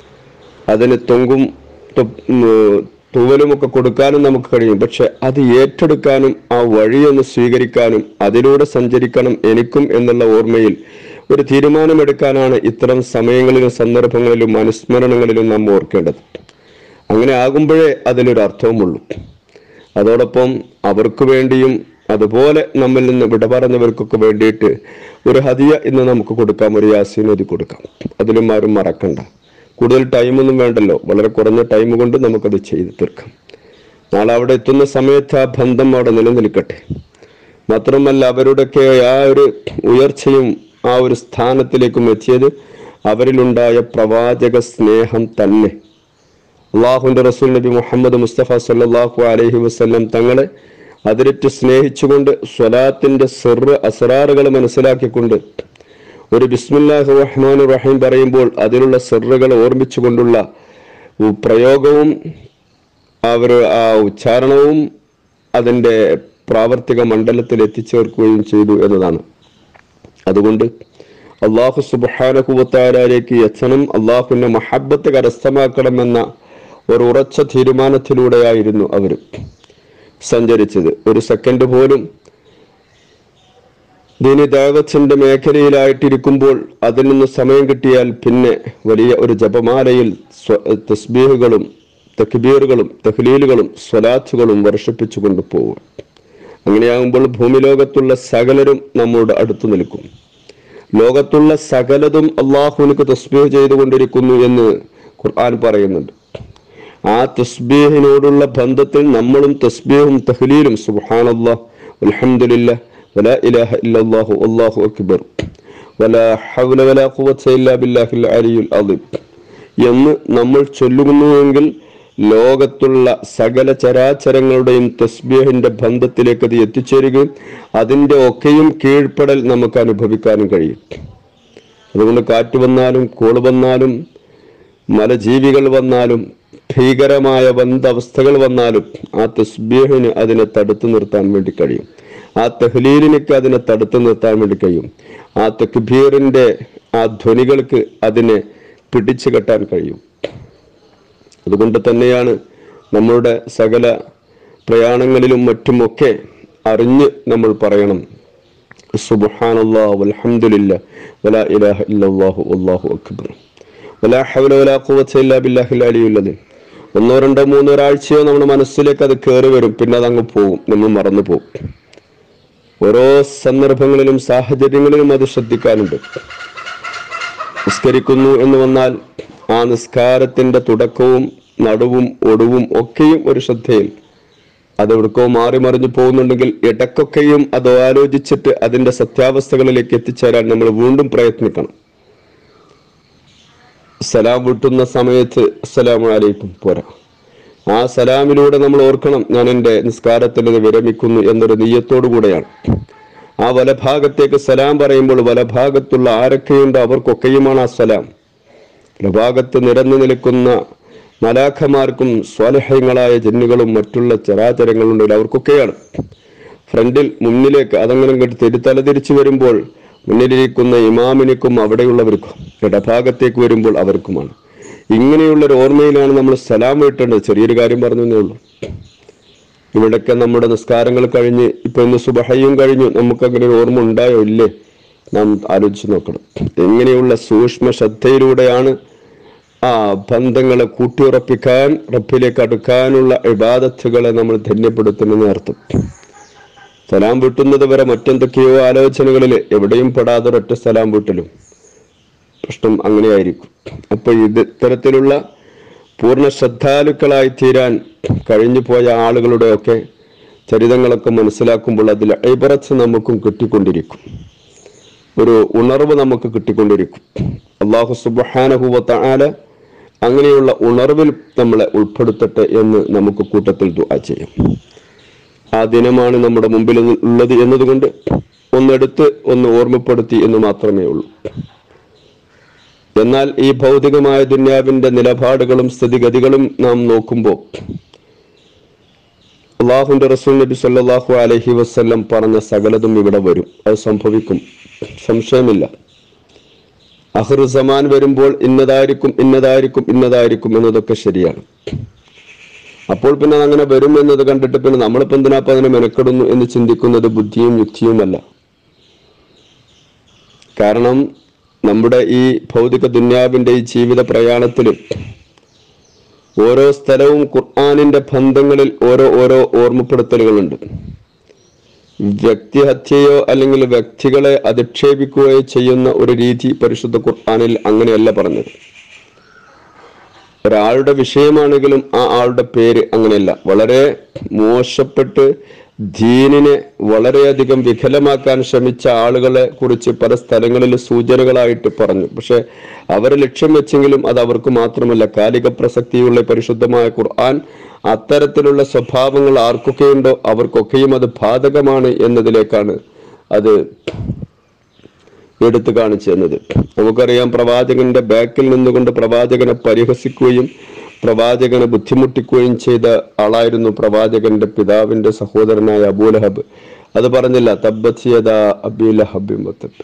അതിന് തൊങ്കും തൊ- ഉം, തൂവലുമൊക്കെ കൊടുക്കാനും നമുക്ക് കഴിയും പക്ഷെ അത് ഏറ്റെടുക്കാനും ആ വഴിയൊന്ന് സ്വീകരിക്കാനും അതിലൂടെ സഞ്ചരിക്കണം എനിക്കും എന്നുള്ള ഓർമ്മയിൽ ഒരു തീരുമാനമെടുക്കാനാണ് ഇത്തരം സമയങ്ങളിലും സന്ദർഭങ്ങളിലും അനുസ്മരണങ്ങളിലും നാം ഓർക്കേണ്ടത് അങ്ങനെ ആകുമ്പോഴേ അതിലൊരു അർത്ഥവുമുള്ളൂ അതോടൊപ്പം അവർക്ക് വേണ്ടിയും അതുപോലെ നമ്മിൽ നിന്ന് വിട പറഞ്ഞവർക്കൊക്കെ വേണ്ടിയിട്ട് ഒരു ഹദിയ ഇന്ന് നമുക്ക് കൊടുക്കാം ഒരു യാസീൻ ഓതി കൊടുക്കാം അതിലും ആരും മറക്കണ്ട കൂടുതൽ ടൈമൊന്നും വേണ്ടല്ലോ വളരെ കുറഞ്ഞ ടൈം കൊണ്ട് നമുക്കത് ചെയ്ത് തീർക്കാം നാളെ അവിടെ എത്തുന്ന സമയത്ത് ആ ബന്ധം അവിടെ നിലനിൽക്കട്ടെ മാത്രമല്ല അവരുടെയൊക്കെ ആ ഒരു ഉയർച്ചയും ആ ഒരു സ്ഥാനത്തിലേക്കും എത്തിയത് അവരിലുണ്ടായ പ്രവാചക സ്നേഹം തന്നെ അള്ളാഹുന്റെ റസൂൽ നബി മുഹമ്മദ് മുസ്തഫ സല്ലല്ലാഹു അലൈഹി വസല്ലം തങ്ങളെ അതിരറ്റ് സ്നേഹിച്ചുകൊണ്ട് സ്വലാത്തിന്റെ സിറ് അസറാറുകൾ മനസ്സിലാക്കിക്കൊണ്ട് ഒരു ബിസ്മില്ലാഹി റഹ്മാൻ റഹീം പറയുമ്പോൾ അതിലുള്ള സിറുകൾ ഓർമ്മിച്ചുകൊണ്ടുള്ള ഉ- പ്രയോഗവും അവർ ആ ഉച്ചാരണവും അതിൻ്റെ പ്രാവർത്തിക മണ്ഡലത്തിൽ എത്തിച്ചേർക്കുകയും ചെയ്തു എന്നതാണ് അതുകൊണ്ട് അള്ളാഹു സുബാനകുവത്താരയിലേക്ക് എത്തണം അള്ളാഹുവിന്റെ മഹബത്ത് കരസ്ഥമാക്കണമെന്ന ഒരു ഉറച്ച തീരുമാനത്തിലൂടെയായിരുന്നു അവർ സഞ്ചരിച്ചത് ഒരു സെക്കൻഡ് പോലും ദീനി ദൈവത്തിന്റെ മേഖലയിലായിട്ടിരിക്കുമ്പോൾ അതിൽ നിന്ന് സമയം കിട്ടിയാൽ പിന്നെ വലിയ ഒരു ജപമാലയിൽ സ്വ- തസ്ബീഹുകളും തക്ബീറുകളും തഹ്ലീലുകളും സ്വലാത്തുകളും വർഷിപ്പിച്ചു കൊണ്ടുപോവുക അങ്ങനെയാകുമ്പോൾ ഭൂമി ലോകത്തുള്ള സകലരും നമ്മോട് അടുത്തു നിൽക്കും ലോകത്തുള്ള സകലതും അള്ളാഹുവിനക്ക് തസ്ബീഹ് ചെയ്തുകൊണ്ടിരിക്കുന്നു എന്ന് ഖുർആൻ പറയുന്നുണ്ട് ആ തസ്ബീഹിനോടുള്ള ബന്ധത്തിൽ നമ്മളും തസ്ബീഹും തഹ്ലീലും സുബ്ഹാനല്ലാഹ് അൽഹംദുലില്ലാഹ് വലാ ഇലാഹ ഇല്ലല്ലാഹു അല്ലാഹു അക്ബർ വലാ ഹൗല വലാ ഖുവത ഇല്ലാ ബില്ലാഹിൽ അലിയുൽ അദീം എന്ന് നമ്മൾ ചൊല്ലുന്നുവെങ്കിൽ ലോകത്തുള്ള സകല ചരാചരങ്ങളുടെയും തസ്ബീഹിന്റെ ബന്ധത്തിലേക്ക് അത് എത്തിച്ചേരുകയും അതിന്റെ ഒക്കെയും കീഴ്പ്പെടൽ നമുക്ക് അനുഭവിക്കാനും കഴിയും അതുകൊണ്ട് കാറ്റ് വന്നാലും കോള് വന്നാലും മലജീവികൾ വന്നാലും ഭീകരമായ ബന്ധവസ്ഥകൾ വന്നാലും ആ തസ്ബീഹിന് അതിനെ തടുത്തു നിർത്താൻ വേണ്ടി കഴിയും ആ തഹ്ലീലിനൊക്കെ അതിനെ തടുത്തു നിർത്താൻ വേണ്ടി കഴിയും ആ തക്ബീറിന്റെ ആ ധ്വനികൾക്ക് അതിനെ പിടിച്ചു കെട്ടാൻ കഴിയും അതുകൊണ്ട് തന്നെയാണ് നമ്മളുടെ സകല പ്രയാണങ്ങളിലും മറ്റുമൊക്കെ അറിഞ്ഞ് നമ്മൾ പറയണം സുബ്ഹാനല്ലാഹ് വൽഹംദുലില്ലാ വലാ ഇലാഹ ഇല്ലല്ലാഹു വല്ലാഹു അക്ബർ വലാ ഹൗല വലാ ഖുവത ഇല്ലാ ബില്ലാഹിൽ അലിയുൽ അദീം ഒന്നോ രണ്ടോ മൂന്നോ ഒരാഴ്ചയോ നമ്മുടെ മനസ്സിലേക്ക് അത് കയറി വരും പിന്നെ അതങ്ങ് പോകും നമ്മൾ മറന്നു പോകും ഓരോ സന്ദർഭങ്ങളിലും സാഹചര്യങ്ങളിലും അത് ശ്രദ്ധിക്കാനുണ്ട് നിസ്കരിക്കുന്നു എന്ന് വന്നാൽ ആ നിസ്കാരത്തിന്റെ തുടക്കവും നടുവും ഒടുവും ഒക്കെയും ഒരു ശ്രദ്ധയിൽ അത് എവിടേക്കോ മാറി മറിഞ്ഞു പോകുന്നുണ്ടെങ്കിൽ ഇടക്കൊക്കെയും അത് ആലോചിച്ചിട്ട് അതിന്റെ സത്യാവസ്ഥകളിലേക്ക് എത്തിച്ചേരാൻ നമ്മൾ വീണ്ടും പ്രയത്നിക്കണം സലാം വിട്ടുന്ന സമയത്ത് അസ്സലാമു അലൈക്കും പോരാ ആ സലാമിലൂടെ നമ്മൾ ഓർക്കണം ഞാൻ എൻ്റെ നിസ്കാരത്തിൽ ഇത് വിരമിക്കുന്നു എന്നൊരു നീയത്തോടു കൂടെയാണ് ആ വലഭാഗത്തേക്ക് സലാം പറയുമ്പോൾ വലഭാഗത്തുള്ള ആരൊക്കെയുണ്ടോ അവർക്കൊക്കെയുമാണ് ആ സലാം വലഭാഗത്ത് നിരന്നു നിൽക്കുന്ന മലാഖമാർക്കും സ്വാലഹ്യങ്ങളായ ജന്നുകളും മറ്റുള്ള ചരാചരങ്ങളുണ്ടെങ്കിൽ അവർക്കൊക്കെയാണ് ഫ്രണ്ടിൽ മുന്നിലേക്ക് അതങ്ങനെ ഇങ്ങോട്ട് തിരി തലതിരിച്ചു വരുമ്പോൾ മുന്നിലിരിക്കുന്ന ഇമാമിനിക്കും അവിടെയുള്ളവർക്കും ഇടഭാഗത്തേക്ക് വരുമ്പോൾ അവർക്കുമാണ് ഇങ്ങനെയുള്ള ഒരു ഓർമ്മയിലാണ് നമ്മൾ സലാം വീട്ടേണ്ടത് ചെറിയൊരു കാര്യം പറഞ്ഞേ ഉള്ളൂ ഇവിടൊക്കെ നമ്മുടെ നിസ്കാരങ്ങൾ കഴിഞ്ഞ് ഇപ്പൊ ഇന്ന് സുബഹയും കഴിഞ്ഞു നമുക്ക് അങ്ങനെ ഒരു ഓർമ്മ ഉണ്ടായോ ഇല്ലേ നാം ആലോചിച്ച് നോക്കണം എങ്ങനെയുള്ള സൂക്ഷ്മ ശ്രദ്ധയിലൂടെയാണ് ആ ബന്ധങ്ങളെ കൂട്ടിയുറപ്പിക്കാൻ റബ്ബിലേക്ക് അടുക്കാനുള്ള ഇബാദത്തുകളെ നമ്മൾ ധന്യപ്പെടുത്തുമെന്ന് അർത്ഥം സലാം വീട്ടുന്നത് വരെ മറ്റെന്തൊക്കെയോ ആലോചനകളിൽ എവിടെയും പെടാതെ ഒരൊറ്റ സലാം വീട്ടലും പ്രശ്നം അങ്ങനെയായിരിക്കും അപ്പൊ ഇത് ഇത്തരത്തിലുള്ള പൂർണ്ണ ശ്രദ്ധാലുക്കളായി തീരാൻ കഴിഞ്ഞു പോയ ആളുകളുടെയൊക്കെ ചരിതങ്ങളൊക്കെ മനസ്സിലാക്കുമ്പോൾ അതിൽ ഐബറത്ത് നമുക്കും കിട്ടിക്കൊണ്ടിരിക്കും ഒരു ഉണർവ് നമുക്ക് കിട്ടിക്കൊണ്ടിരിക്കും അള്ളാഹു സുബാനഹുവത്ത ആല അങ്ങനെയുള്ള ഉണർവിൽ നമ്മളെ ഉൾപ്പെടുത്തട്ടെ എന്ന് നമുക്ക് കൂട്ടത്തിൽ ദുആ ചെയ്യാം ആ ദിനമാണ് നമ്മുടെ മുമ്പിൽ ഉള്ളത് എന്നതുകൊണ്ട് ഒന്നെടുത്ത് ഒന്ന് ഓർമ്മപ്പെടുത്തി എന്ന് മാത്രമേ ഉള്ളൂ എന്നാൽ ഈ ഭൗതികമായ ദുന്യാവിന്റെ നിലപാടുകളും സ്ഥിതിഗതികളും നാം നോക്കുമ്പോൾ അള്ളാഹുന്റെ റസൂൽ നബി സല്ലല്ലാഹു അലൈഹി വസല്ലം പറഞ്ഞ സകലതും ഇവിടെ വരും അത് സംഭവിക്കും സംശയമില്ല അഹ്റു സമാൻ വരുമ്പോൾ ഇന്നതായിരിക്കും ഇന്നതായിരിക്കും ഇന്നതായിരിക്കും എന്നതൊക്കെ ശരിയാണ് അപ്പോൾ പിന്നെ അങ്ങനെ വരും എന്നത് കണ്ടിട്ട് പിന്നെ നമ്മളിപ്പോ എന്തിനാപ്പം അതിനെ മെനക്കെടുന്നു എന്ന് ചിന്തിക്കുന്നത് ബുദ്ധിയും യുക്തിയുമല്ല കാരണം നമ്മുടെ ഈ ഭൗതിക ദുന്യാവിന്റെ ഈ ജീവിത പ്രയാണത്തിലും ഓരോ സ്ഥലവും ഖുർആാനിന്റെ ബന്ധങ്ങളിൽ ഓരോ ഓരോ ഓർമ്മപ്പെടുത്തലുകളുണ്ട് വ്യക്തിഹത്യയോ അല്ലെങ്കിൽ വ്യക്തികളെ അധിക്ഷേപിക്കുകയോ ചെയ്യുന്ന ഒരു രീതി പരിശുദ്ധ ഖുർആാനിൽ അങ്ങനെയല്ല പറഞ്ഞത് ഒരാളുടെ വിഷയമാണെങ്കിലും ആ ആളുടെ പേര് അങ്ങനെയല്ല വളരെ മോശപ്പെട്ട് ദീനിനെ വളരെയധികം വികലമാക്കാൻ ശ്രമിച്ച ആളുകളെ കുറിച്ച് പല സ്ഥലങ്ങളിൽ സൂചനകളായിട്ട് പറഞ്ഞു പക്ഷെ അവരെ ലക്ഷ്യം വെച്ചെങ്കിലും അത് അവർക്ക് മാത്രമല്ല കാലിക പ്രസക്തിയുള്ള പരിശുദ്ധമായ ഖുർആൻ അത്തരത്തിലുള്ള സ്വഭാവങ്ങൾ ആർക്കൊക്കെയുണ്ടോ അവർക്കൊക്കെയും അത് ബാധകമാണ് എന്നതിലേക്കാണ് അത് എടുത്തു കാണിച്ചു തന്നത് നമുക്കറിയാം പ്രവാചകന്റെ ബാക്കിൽ നിന്നുകൊണ്ട് പ്രവാചകനെ പരിഹസിക്കുകയും പ്രവാചകനെ ബുദ്ധിമുട്ടിക്കുകയും ചെയ്ത ആളായിരുന്നു പ്രവാചകന്റെ പിതാവിന്റെ സഹോദരനായ അബൂലഹബ് അത് പറഞ്ഞില്ല തബ്ബത്തിയത അബീലഹബ്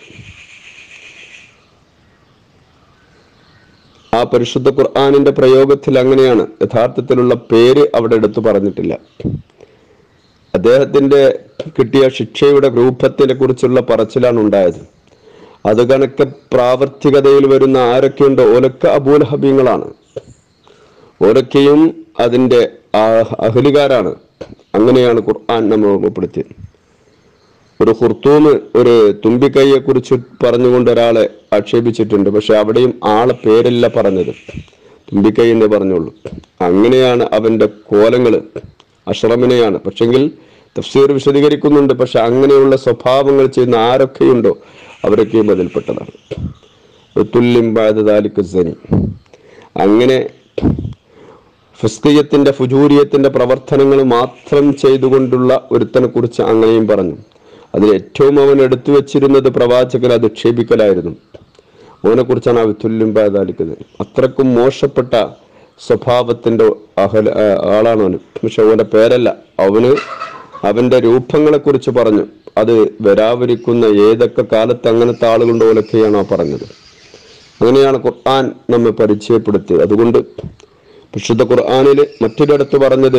ആ പരിശുദ്ധ ഖുർആാനിന്റെ പ്രയോഗത്തിൽ അങ്ങനെയാണ് യഥാർത്ഥത്തിലുള്ള പേര് അവിടെ എടുത്തു പറഞ്ഞിട്ടില്ല അദ്ദേഹത്തിന്റെ കിട്ടിയ ശിക്ഷയുടെ രൂപത്തിനെ കുറിച്ചുള്ള പറച്ചിലാണ് ഉണ്ടായത് അത് കണക്ക് പ്രാവർത്തികതയിൽ വരുന്ന ആരൊക്കെയുണ്ടോ ഓലൊക്കെ അബൂലഹബീങ്ങളാണ് ഓരൊക്കെയും അതിന്റെ ആ- അഹലുകാരാണ് അങ്ങനെയാണ് ഖുർആൻ നമ്മൾ ഓർമ്മപ്പെടുത്തിയത് ഒരു ഹുർത്തൂമ് ഒരു തുമ്പിക്കൈയെ കുറിച്ച് പറഞ്ഞുകൊണ്ട് ഒരാളെ ആക്ഷേപിച്ചിട്ടുണ്ട് പക്ഷെ അവിടെയും ആളെ പേരല്ല പറഞ്ഞത് തുമ്പിക്കൈ എന്നേ പറഞ്ഞുള്ളൂ അങ്ങനെയാണ് അവന്റെ കോലങ്ങള് അഷ്റമിനെയാണ് പക്ഷെങ്കിൽ തഫ്സീർ വിശദീകരിക്കുന്നുണ്ട് പക്ഷെ അങ്ങനെയുള്ള സ്വഭാവങ്ങൾ ചെയ്യുന്ന ആരൊക്കെയുണ്ടോ അവരൊക്കെയും അതിൽപ്പെട്ടതാണ് തുല്യം ബാധതാലിക്ക് സനി അങ്ങനെ ഫസ്കീയത്തിന്റെ ഫുജൂരിയത്തിന്റെ പ്രവർത്തനങ്ങൾ മാത്രം ചെയ്തുകൊണ്ടുള്ള ഒരുത്തനെ കുറിച്ച് അങ്ങനെയും പറഞ്ഞു അതിൽ ഏറ്റവും അവൻ എടുത്തു വച്ചിരുന്നത് പ്രവാചകനെ അധിക്ഷേപിക്കലായിരുന്നു അവനെ കുറിച്ചാണ് ആ തുല്യം ബാധാലിക്കുന്നത് അത്രക്കും മോശപ്പെട്ട സ്വഭാവത്തിന്റെ അഹല ആ, ആളാണ് അവന് പക്ഷെ അവന്റെ പേരല്ല അവന് അവന്റെ രൂപങ്ങളെ കുറിച്ച് പറഞ്ഞു അത് വരാതിരിക്കുന്ന ഏതൊക്കെ കാലത്ത് അങ്ങനത്തെ ആളുകളുടെ ഓലൊക്കെയാണ് ആ പറഞ്ഞത് അങ്ങനെയാണ് ഖുർആൻ നമ്മെ പരിചയപ്പെടുത്തിയത് അതുകൊണ്ട് വിശുദ്ധ ഖുർആാനില് മറ്റൊരിടത്ത് പറഞ്ഞത്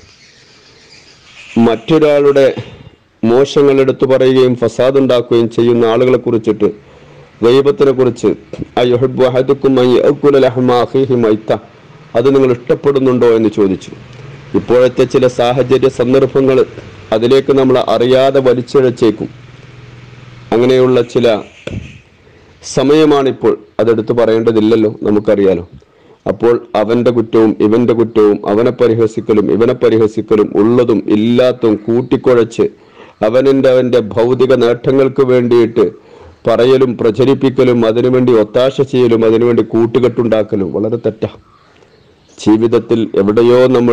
മറ്റൊരാളുടെ മോശങ്ങൾ എടുത്തു പറയുകയും ഫസാദ് ഉണ്ടാക്കുകയും ചെയ്യുന്ന ആളുകളെ കുറിച്ചിട്ട് ദൈവത്തിനെ കുറിച്ച് അയ്യൊഹബ്ബു അഹദുക്കും അൻ യഅ്കുല ലഹ്മ അഖീഹി മൈത്ത അത് നിങ്ങൾ ഇഷ്ടപ്പെടുന്നുണ്ടോ എന്ന് ചോദിച്ചു ഇപ്പോഴത്തെ ചില സാഹചര്യ സന്ദർഭങ്ങൾ അതിലേക്ക് നമ്മൾ അറിയാതെ വലിച്ചിഴച്ചേക്കും അങ്ങനെയുള്ള ചില സമയമാണിപ്പോൾ അതെടുത്ത് പറയേണ്ടതില്ലല്ലോ നമുക്കറിയാലോ അപ്പോൾ അവന്റെ കുറ്റവും ഇവന്റെ കുറ്റവും അവനെ പരിഹസിക്കലും ഇവനെ പരിഹസിക്കലും ഉള്ളതും ഇല്ലാത്തതും കൂട്ടിക്കുഴച്ച് അവനിന്റെ അവന്റെ ഭൗതിക നേട്ടങ്ങൾക്ക് വേണ്ടിയിട്ട് പറയലും പ്രചരിപ്പിക്കലും അതിനുവേണ്ടി ഒത്താശ ചെയ്യലും അതിനുവേണ്ടി കൂട്ടുകെട്ടുണ്ടാക്കലും വളരെ തെറ്റാ ജീവിതത്തിൽ എവിടെയോ നമ്മൾ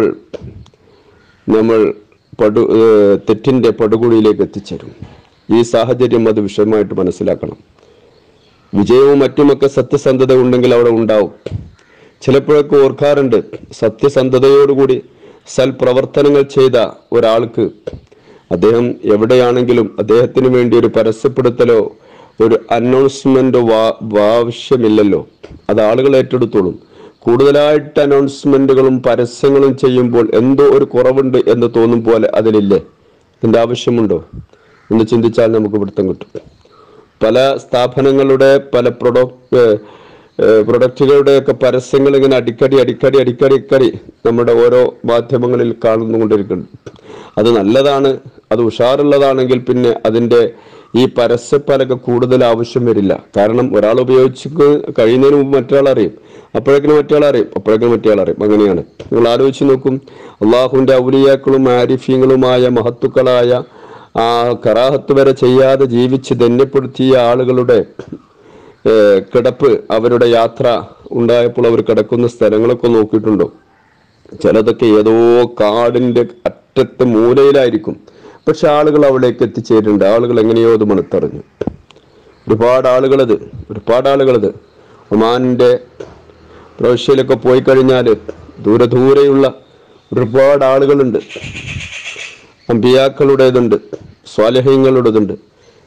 നമ്മൾ പടു ഏഹ് തെറ്റിന്റെ പടുകുഴിയിലേക്ക് എത്തിച്ചേരും ഈ സാഹചര്യം അത് വിഷയമായിട്ട് മനസ്സിലാക്കണം വിജയവും മറ്റുമൊക്കെ സത്യസന്ധത ഉണ്ടെങ്കിൽ അവിടെ ഉണ്ടാവും ചിലപ്പോഴൊക്കെ ഓർക്കാറുണ്ട് സത്യസന്ധതയോടുകൂടി സൽപ്രവർത്തനങ്ങൾ ചെയ്ത ഒരാൾക്ക് അദ്ദേഹം എവിടെയാണെങ്കിലും അദ്ദേഹത്തിന് വേണ്ടി ഒരു പരസ്യപ്പെടുത്തലോ ഒരു അനൗൺസ്മെന്റോ വാ ആവശ്യമില്ലല്ലോ അത് ആളുകൾ ഏറ്റെടുത്തോളും കൂടുതലായിട്ട് അനൗൺസ്മെന്റുകളും പരസ്യങ്ങളും ചെയ്യുമ്പോൾ എന്തോ ഒരു കുറവുണ്ട് എന്ന് തോന്നും പോലെ അതിലില്ലേ ഇതിന്റെ ആവശ്യമുണ്ടോ എന്ന് ചിന്തിച്ചാൽ നമുക്ക് പിടുത്തം കിട്ടും പല സ്ഥാപനങ്ങളുടെ പല പ്രൊഡക്റ്റ് പ്രൊഡക്റ്റുകളുടെ ഒക്കെ പരസ്യങ്ങൾ ഇങ്ങനെ അടിക്കടി അടിക്കടി അടിക്കടി അടിക്കടി നമ്മുടെ ഓരോ മാധ്യമങ്ങളിൽ കാണുന്നുകൊണ്ടിരിക്കുന്നുണ്ട് അത് നല്ലതാണ് അത് ഉഷാറുള്ളതാണെങ്കിൽ പിന്നെ അതിന്റെ ഈ പരസ്യപ്പലക കൂടുതൽ ആവശ്യം വരില്ല കാരണം ഒരാൾ ഉപയോഗിച്ച് കഴിയുന്നതിന് മുമ്പ് മറ്റൊരാൾ അറിയും അപ്പോഴേക്കിനും മറ്റേ അറിയും അപ്പോഴേക്കും മറ്റേ അറിയും അങ്ങനെയാണ് നിങ്ങൾ ആലോചിച്ച് നോക്കും അള്ളാഹുവിന്റെ ഔലിയാക്കളും ആരിഫ്യങ്ങളുമായ മഹത്തുക്കളായ ആ കറാഹത്ത് വരെ ചെയ്യാതെ ജീവിച്ച് ധന്യപ്പെടുത്തിയ ആളുകളുടെ ഏഹ്, കിടപ്പ് അവരുടെ യാത്ര ഉണ്ടായപ്പോൾ അവർ കിടക്കുന്ന സ്ഥലങ്ങളൊക്കെ നോക്കിയിട്ടുണ്ടോ ചിലതൊക്കെ ഏതോ കാടിന്റെ അറ്റത്തെ മൂലയിലായിരിക്കും പക്ഷെ ആളുകൾ അവിടേക്ക് എത്തിച്ചേരുന്നുണ്ട് ആളുകൾ എങ്ങനെയോ അത് മണത്തറിഞ്ഞു ഒരുപാട് ആളുകളത് ഒരുപാട് ആളുകളത് ഒമാനിന്റെ പ്രവിശ്യയിലൊക്കെ പോയി കഴിഞ്ഞാൽ ദൂരെ ദൂരെയുള്ള ഒരുപാട് ആളുകളുണ്ട് അമ്പിയാക്കളുടേതുണ്ട് സ്വാലഹ്യങ്ങളുടേതുണ്ട്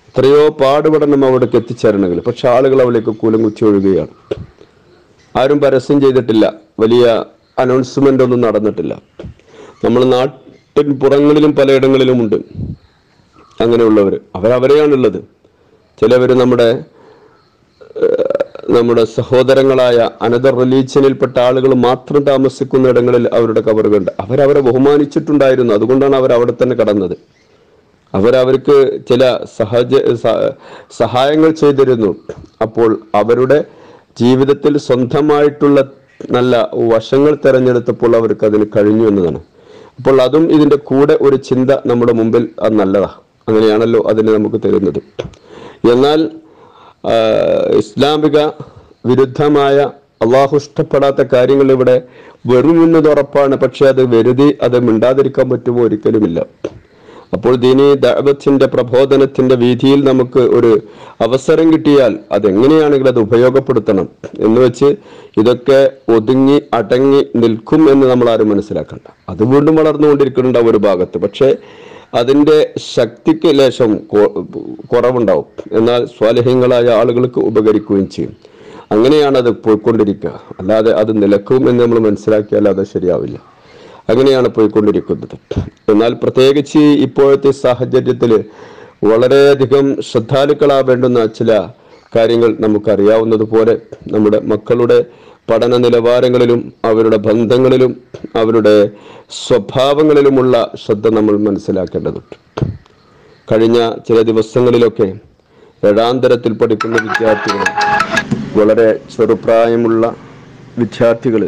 എത്രയോ പാടുപെടണം അവിടേക്ക് എത്തിച്ചേരണമെങ്കിൽ പക്ഷെ ആളുകൾ അവിടേക്ക് കൂലങ്കുത്തി ഒഴുകുകയാണ് ആരും പരസ്യം ചെയ്തിട്ടില്ല വലിയ അനൗൺസ്മെന്റ് ഒന്നും നടന്നിട്ടില്ല നമ്മൾ നാട്ടിൻ പുറങ്ങളിലും പലയിടങ്ങളിലുമുണ്ട് അങ്ങനെയുള്ളവർ അവരവരെയാണുള്ളത് ചിലവർ നമ്മുടെ ഏഹ്, നമ്മുടെ സഹോദരങ്ങളായ അനദർ റിലീജിയനിൽപ്പെട്ട ആളുകൾ മാത്രം താമസിക്കുന്ന ഇടങ്ങളിൽ അവരുടെ കബറുകളുണ്ട് അവരവരെ ബഹുമാനിച്ചിട്ടുണ്ടായിരുന്നു അതുകൊണ്ടാണ് അവർ അവിടെ തന്നെ കടന്നത് അവരവർക്ക് ചില സഹജ സ- സഹായങ്ങൾ ചെയ്തിരുന്നു അപ്പോൾ അവരുടെ ജീവിതത്തിൽ സ്വന്തമായിട്ടുള്ള നല്ല വശങ്ങൾ തിരഞ്ഞെടുത്തപ്പോൾ അവർക്ക് അതിന് കഴിഞ്ഞു എന്നതാണ് അപ്പോൾ അതും ഇതിന്റെ കൂടെ ഒരു ചിന്ത നമ്മുടെ മുമ്പിൽ അത് നല്ലതാ അങ്ങനെയാണല്ലോ അതിന് നമുക്ക് തരുന്നത് എന്നാൽ ആ, ഇസ്ലാമിക വിരുദ്ധമായ അള്ളാഹു ഇഷ്ടപ്പെടാത്ത കാര്യങ്ങൾ ഇവിടെ വെറുമെന്നത് ഉറപ്പാണ് പക്ഷെ അത് വെറുതെ അത് മിണ്ടാതിരിക്കാൻ പറ്റുമോ ഒരിക്കലുമില്ല അപ്പോൾ ദീനി ദഅവത്തിന്റെ പ്രബോധനത്തിന്റെ വീതിയിൽ നമുക്ക് ഒരു അവസരം കിട്ടിയാൽ അതെങ്ങനെയാണെങ്കിലും അത് ഉപയോഗപ്പെടുത്തണം എന്ന് വെച്ച് ഇതൊക്കെ ഒതുങ്ങി അടങ്ങി നിൽക്കും എന്ന് നമ്മൾ ആരും മനസ്സിലാക്കണ്ട അത് വീണ്ടും വളർന്നുകൊണ്ടിരിക്കുന്നുണ്ടാവും ഒരു ഭാഗത്ത് പക്ഷേ അതിന്റെ ശക്തിക്ക് ലേശം കൊ- കുറവുണ്ടാവും എന്നാൽ സ്വാലഹ്യങ്ങളായ ആളുകൾക്ക് ഉപകരിക്കുകയും ചെയ്യും അങ്ങനെയാണ് അത് പോയിക്കൊണ്ടിരിക്കുക അല്ലാതെ അത് നിലക്കും എന്ന് നമ്മൾ മനസ്സിലാക്കിയാൽ അത് ശരിയാവില്ല അങ്ങനെയാണ് പോയിക്കൊണ്ടിരിക്കുന്നത് എന്നാൽ പ്രത്യേകിച്ച് ഇപ്പോഴത്തെ സാഹചര്യത്തിൽ വളരെയധികം ശ്രദ്ധാലുക്കളാവേണ്ടുന്ന ചില കാര്യങ്ങൾ നമുക്കറിയാവുന്നതുപോലെ നമ്മുടെ മക്കളുടെ പഠന നിലവാരങ്ങളിലും അവരുടെ ബന്ധങ്ങളിലും അവരുടെ സ്വഭാവങ്ങളിലുമുള്ള ശ്രദ്ധ നമ്മൾ മനസ്സിലാക്കേണ്ടതുണ്ട് കഴിഞ്ഞ ചില ദിവസങ്ങളിലൊക്കെ ഏഴാം തരത്തിൽ പഠിക്കുന്ന വിദ്യാർത്ഥികൾ വളരെ ചെറുപ്രായമുള്ള വിദ്യാർത്ഥികൾ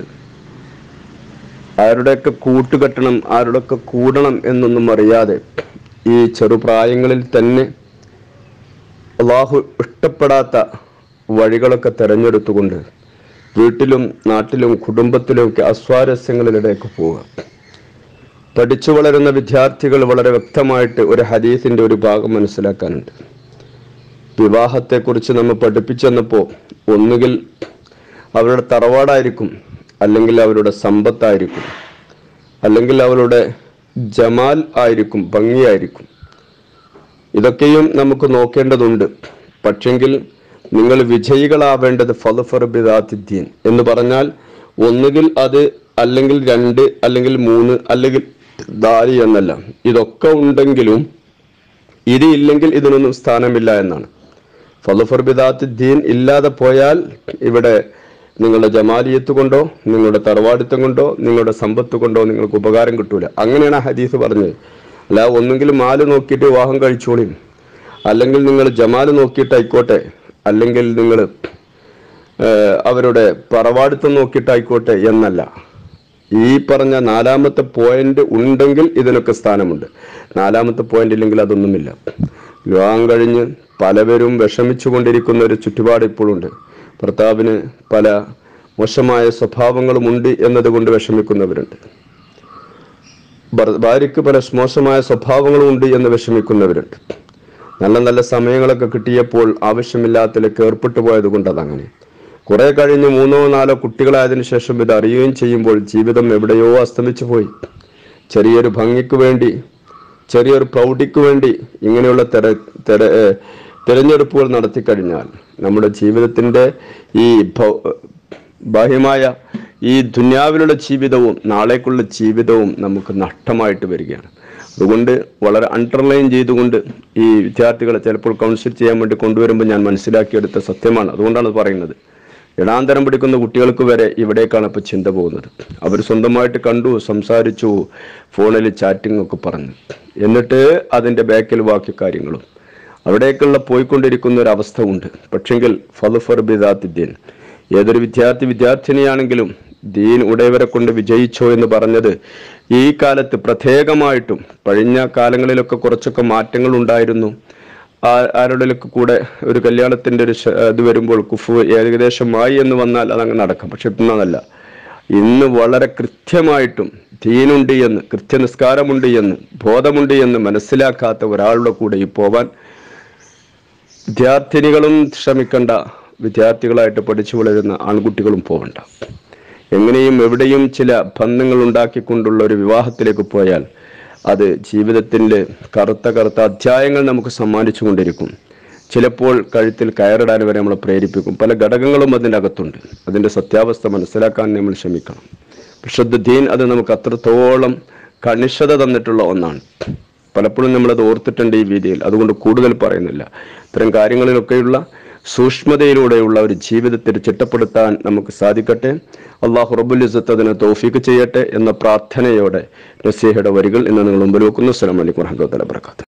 ആരുടെയൊക്കെ കൂട്ടുകെട്ടണം ആരുടെയൊക്കെ കൂടണം എന്നൊന്നും അറിയാതെ ഈ ചെറുപ്രായങ്ങളിൽ തന്നെ അള്ളാഹു ഇഷ്ടപ്പെടാത്ത വഴികളൊക്കെ തെരഞ്ഞെടുത്തുകൊണ്ട് വീട്ടിലും നാട്ടിലും കുടുംബത്തിലും ഒക്കെ അസ്വാരസ്യങ്ങളിലിടയ്ക്ക് പോവുക പഠിച്ചു വളരുന്ന വിദ്യാർത്ഥികൾ വളരെ വ്യക്തമായിട്ട് ഒരു ഹദീസിന്റെ ഒരു ഭാഗം മനസ്സിലാക്കാനുണ്ട് വിവാഹത്തെക്കുറിച്ച് നമ്മൾ പഠിപ്പിച്ചെന്നപ്പോൾ ഒന്നുകിൽ അവരുടെ തറവാടായിരിക്കും അല്ലെങ്കിൽ അവരുടെ സമ്പത്തായിരിക്കും അല്ലെങ്കിൽ അവരുടെ ജമാൽ ആയിരിക്കും ഭംഗിയായിരിക്കും ഇതൊക്കെയും നമുക്ക് നോക്കേണ്ടതുണ്ട് പക്ഷെങ്കിൽ നിങ്ങൾ വിജയികളാവേണ്ടത് ഫലഫർബിദാത്തിദ്ദീൻ എന്ന് പറഞ്ഞാൽ ഒന്നുകിൽ അത് അല്ലെങ്കിൽ രണ്ട് അല്ലെങ്കിൽ മൂന്ന് അല്ലെങ്കിൽ നാല് എന്നല്ല ഇതൊക്കെ ഉണ്ടെങ്കിലും ഇത് ഇല്ലെങ്കിൽ ഇതിനൊന്നും സ്ഥാനമില്ല എന്നാണ് ഫലഫർബിദാത്ത് ദീൻ ഇല്ലാതെ പോയാൽ ഇവിടെ നിങ്ങളുടെ ജമാലിയത്ത് കൊണ്ടോ നിങ്ങളുടെ തറവാടിത്തം കൊണ്ടോ നിങ്ങളുടെ സമ്പത്ത് കൊണ്ടോ നിങ്ങൾക്ക് ഉപകാരം കിട്ടൂല അങ്ങനെയാണ് ആ ഹദീസ് പറഞ്ഞത് അല്ല ഒന്നുകിൽ മാല് നോക്കിയിട്ട് വിവാഹം കഴിച്ചോളിയും അല്ലെങ്കിൽ നിങ്ങൾ ജമാല് നോക്കിയിട്ടായിക്കോട്ടെ അല്ലെങ്കിൽ നിങ്ങൾ അവരുടെ തറവാടിത്തം നോക്കിയിട്ടായിക്കോട്ടെ എന്നല്ല ഈ പറഞ്ഞ നാലാമത്തെ പോയിന്റ് ഉണ്ടെങ്കിൽ ഇതിനൊക്കെ സ്ഥാനമുണ്ട് നാലാമത്തെ പോയിന്റ് ഇല്ലെങ്കിൽ അതൊന്നുമില്ല വിവാഹം കഴിഞ്ഞ് പലവരും വിഷമിച്ചു കൊണ്ടിരിക്കുന്ന ഒരു ചുറ്റുപാട് ഇപ്പോഴുണ്ട് ഭർത്താവിന് പല മോശമായ സ്വഭാവങ്ങളുമുണ്ട് എന്നതുകൊണ്ട് വിഷമിക്കുന്നവരുണ്ട് ഭർ- ഭാര്യയ്ക്ക് പല മോശമായ സ്വഭാവങ്ങളുമുണ്ട് എന്ന് വിഷമിക്കുന്നവരുണ്ട് നല്ല നല്ല സമയങ്ങളൊക്കെ കിട്ടിയപ്പോൾ ആവശ്യമില്ലാത്തതിലേക്ക് ഏർപ്പെട്ടു പോയത് കൊണ്ട് അതങ്ങനെ കുറെ കഴിഞ്ഞ് മൂന്നോ നാലോ കുട്ടികളായതിനു ശേഷം ഇത് അറിയുകയും ചെയ്യുമ്പോൾ ജീവിതം എവിടെയോ അസ്തമിച്ചു പോയി ചെറിയൊരു ഭംഗിക്ക് വേണ്ടി ചെറിയൊരു പ്രൗഢിക്ക് വേണ്ടി ഇങ്ങനെയുള്ള തെര തെര ഏഹ് തിരഞ്ഞെടുപ്പുകൾ നടത്തിക്കഴിഞ്ഞാൽ നമ്മുടെ ജീവിതത്തിന്റെ ഈ ഭൗ- ബാഹ്യമായ ഈ ദുന്യാവിലുള്ള ജീവിതവും നാളേക്കുള്ള ജീവിതവും നമുക്ക് നഷ്ടമായിട്ട് വരികയാണ് അതുകൊണ്ട് വളരെ അണ്ടർലൈൻ ചെയ്തുകൊണ്ട് ഈ വിദ്യാർത്ഥികളെ ചിലപ്പോൾ കൗൺസിൽ ചെയ്യാൻ വേണ്ടി കൊണ്ടുവരുമ്പോൾ ഞാൻ മനസ്സിലാക്കിയെടുത്ത സത്യമാണ് അതുകൊണ്ടാണ് ഇത് പറയുന്നത് ഇടാന്തരം പിടിക്കുന്ന കുട്ടികൾക്ക് വരെ ഇവിടേക്കാണ് ഇപ്പോൾ ചിന്ത പോകുന്നത് അവർ സ്വന്തമായിട്ട് കണ്ടു സംസാരിച്ചു ഫോണിൽ ചാറ്റിംഗ് ഒക്കെ പറഞ്ഞു എന്നിട്ട് അതിൻ്റെ ബാക്കിൽ ബാക്കി കാര്യങ്ങളും അവിടേക്കുള്ള പോയിക്കൊണ്ടിരിക്കുന്ന ഒരു അവസ്ഥ ഉണ്ട് പക്ഷെങ്കിൽ ഫലുഫർ ബിദാത്തിദ്ദീൻ ഏതൊരു വിദ്യാർത്ഥി വിദ്യാർത്ഥിനിയാണെങ്കിലും ദീൻ ഉടയവരെ കൊണ്ട് വിജയിച്ചോ എന്ന് പറഞ്ഞത് ഈ കാലത്ത് പ്രത്യേകമായിട്ടും കഴിഞ്ഞ കാലങ്ങളിലൊക്കെ കുറച്ചൊക്കെ മാറ്റങ്ങൾ ഉണ്ടായിരുന്നു ആ- ആരുടെയൊക്കെ കൂടെ ഒരു കല്യാണത്തിന്റെ ഒരു ശ- ഇത് വരുമ്പോൾ കുഫ് ഏകദേശമായി എന്ന് വന്നാൽ അതങ്ങ് നടക്കാം പക്ഷെ ഇന്നതല്ല ഇന്ന് വളരെ കൃത്യമായിട്ടും ദീനുണ്ട് എന്ന് കൃത്യനിസ്കാരമുണ്ട് എന്ന് ബോധമുണ്ട് എന്ന് മനസ്സിലാക്കാത്ത ഒരാളുടെ കൂടെ ഈ പോവാൻ വിദ്യാർത്ഥിനികളും ശ്രമിക്കേണ്ട വിദ്യാർത്ഥികളായിട്ട് പഠിച്ചു വളരുന്ന ആൺകുട്ടികളും പോകണ്ട എങ്ങനെയും എവിടെയും ചില ബന്ധങ്ങൾ ഉണ്ടാക്കിക്കൊണ്ടുള്ള ഒരു വിവാഹത്തിലേക്ക് പോയാൽ അത് ജീവിതത്തിൻ്റെ കറുത്ത കറുത്ത അധ്യായങ്ങൾ നമുക്ക് സമ്മാനിച്ചു കൊണ്ടിരിക്കും ചിലപ്പോൾ കഴുത്തിൽ കയറിടാൻ വരെ നമ്മളെ പ്രേരിപ്പിക്കും പല ഘടകങ്ങളും അതിൻ്റെ അകത്തുണ്ട് അതിൻ്റെ സത്യാവസ്ഥ മനസ്സിലാക്കാൻ നമ്മൾ ശ്രമിക്കണം വിശുദ്ധ ദീൻ അത് നമുക്ക് അത്രത്തോളം കണിഷ്ഠത തന്നിട്ടുള്ള ഒന്നാണ് പലപ്പോഴും നമ്മളത് ഓർത്തിട്ടുണ്ട് ഈ രീതിയിൽ അതുകൊണ്ട് കൂടുതൽ പറയുന്നില്ല ഇത്തരം കാര്യങ്ങളിലൊക്കെയുള്ള സൂക്ഷ്മതയിലൂടെയുള്ള ഒരു ജീവിതത്തിൽ ചിട്ടപ്പെടുത്താൻ നമുക്ക് സാധിക്കട്ടെ അള്ളാഹു റബുൽ ഇസത്ത് അതിനെ തോഫീക്ക് ചെയ്യട്ടെ എന്ന പ്രാർത്ഥനയോടെ നസീഹയുടെ വരികൾ ഇന്ന് നിങ്ങൾ മുമ്പിൽ വെക്കുന്നു അസ്സലാമു അലൈക്കും വറഹ്മത്തുള്ളാഹി വബറകാതുഹു